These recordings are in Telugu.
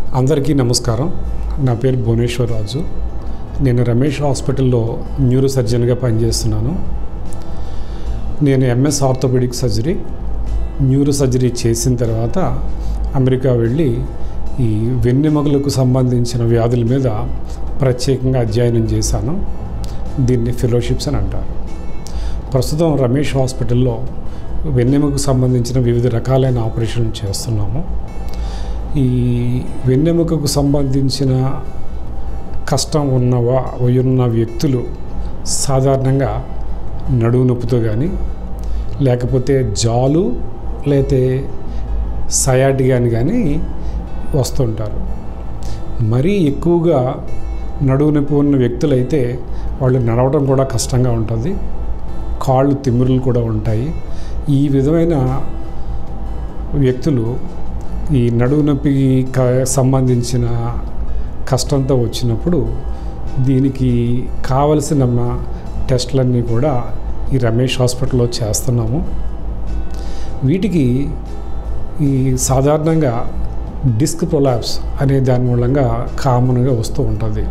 అందరికీ నమస్కారం నా పేరు భువనేశ్వర్ రాజు నేను రమేష్ హాస్పిటల్లో న్యూరో సర్జన్గా పనిచేస్తున్నాను నేను MS orthopaedic surgery neuro surgery చేసిన తర్వాత అమెరికా వెళ్ళి ఈ వెన్నెముకలకు సంబంధించిన వ్యాధుల మీద ప్రత్యేకంగా అధ్యయనం చేశాను దీన్ని ఫెలోషిప్స్ అని అంటారు ప్రస్తుతం రమేష్ హాస్పిటల్లో వెన్నెముకకు సంబంధించిన వివిధ రకాలైన ఆపరేషన్లు చేస్తున్నాము ఈ వెన్నెముకకు సంబంధించిన కష్టం ఉన్నవా ఉన్న వ్యక్తులు సాధారణంగా నడువు నొప్పితో కానీ లేకపోతే జాలు లేతే సయాటి కానీ కానీ వస్తుంటారు మరీ ఎక్కువగా నడువు నొప్పి ఉన్న వ్యక్తులైతే వాళ్ళు నడవడం కూడా కష్టంగా ఉంటుంది కాళ్ళు తిమ్మిరులు కూడా ఉంటాయి ఈ విధమైన వ్యక్తులు ఈ నడువు నొప్పికి క- సంబంధించిన కష్టంతో వచ్చినప్పుడు దీనికి కావలసిన మా టెస్టులన్నీ కూడా ఈ రమేష్ హాస్పిటల్లో చేస్తున్నాము వీటికి ఈ సాధారణంగా డిస్క్ ప్రొలాప్స్ అనే దాని మూలంగా కామన్గా వస్తూ ఉంటుంది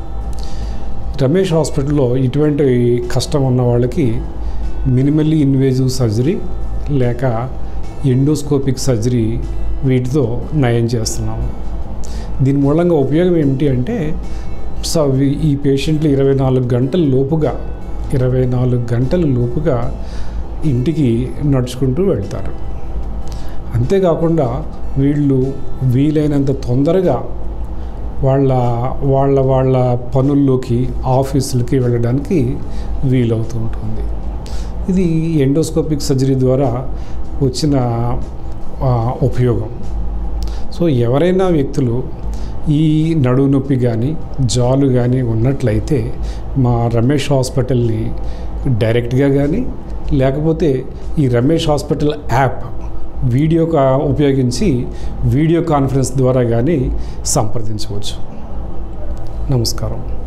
రమేష్ హాస్పిటల్లో ఇటువంటి కష్టం ఉన్న వాళ్ళకి మినిమల్లీ ఇన్వేజివ్ సర్జరీ లేక ఎండోస్కోపిక్ సర్జరీ వీటితో నయం చేస్తున్నాము దీని మూలంగా ఉపయోగం ఏమిటి అంటే సో వి- ఈ పేషెంట్లు ఇరవై నాలుగు గంటల లోపుగా ఇరవై నాలుగు గంటల లోపుగా ఇంటికి నడుచుకుంటూ వెళ్తారు అంతేకాకుండా వీళ్ళు వీలైనంత తొందరగా వాళ్ళ వాళ్ళ వాళ్ళ పనుల్లోకి ఆఫీసులకి వెళ్ళడానికి వీలవుతూ ఉంటుంది ఇది ఎండోస్కోపిక్ సర్జరీ ద్వారా వచ్చిన ఆ, ఉపయోగం సో ఎవరైనా వ్యక్తులు ఈ నడువు నొప్పి కానీ జాలు కానీ ఉన్నట్లయితే మా రమేష్ హాస్పిటల్ని డైరెక్ట్గా కానీ లేకపోతే ఈ రమేష్ హాస్పిటల్ యాప్ వీడియో కా ఉపయోగించి వీడియో కాన్ఫరెన్స్ ద్వారా కానీ సంప్రదించవచ్చు నమస్కారం